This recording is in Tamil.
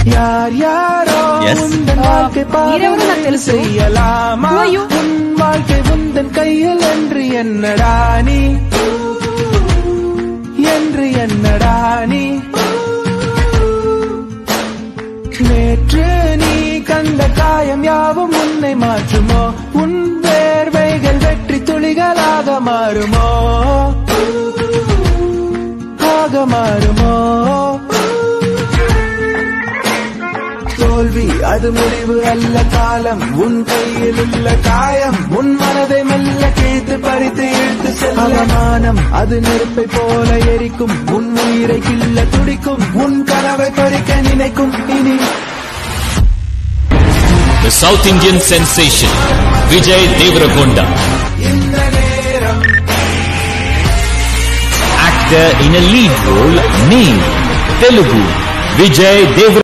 யார் யாரோ Yes. உந்தன் வாழ்க்கை మీరెవరో నాకు తెలుసు. செய்யலாமா Who are you? உன் வாழ்க்கை உந்தன் கையில் என்று என்னடா நீ என்று என்னடா நீ நேற்று நீ கண்ட காயம் யாவும் உன்னை மாற்றுமோ உன் வேர்வைகள் வெற்றி துளிகளாக மாறுமோ ஆக மாறுமோ தோல்வி அது முடிவு அல்ல காலம் உன் கையில் உள்ள காயம் உன் மனதை மெல்ல கேத்து பறித்து இழுத்து செல்ல அவமானம் அது நெருப்பை போல எரிக்கும் உன் உயிரை கிள்ள துடிக்கும் உன் கனவை பறிக்க நினைக்கும் இனி The South Indian sensation, Vijay Deverakonda. இந்த நேரம் Actor in a lead role, name Telugu, Vijay Deverakonda.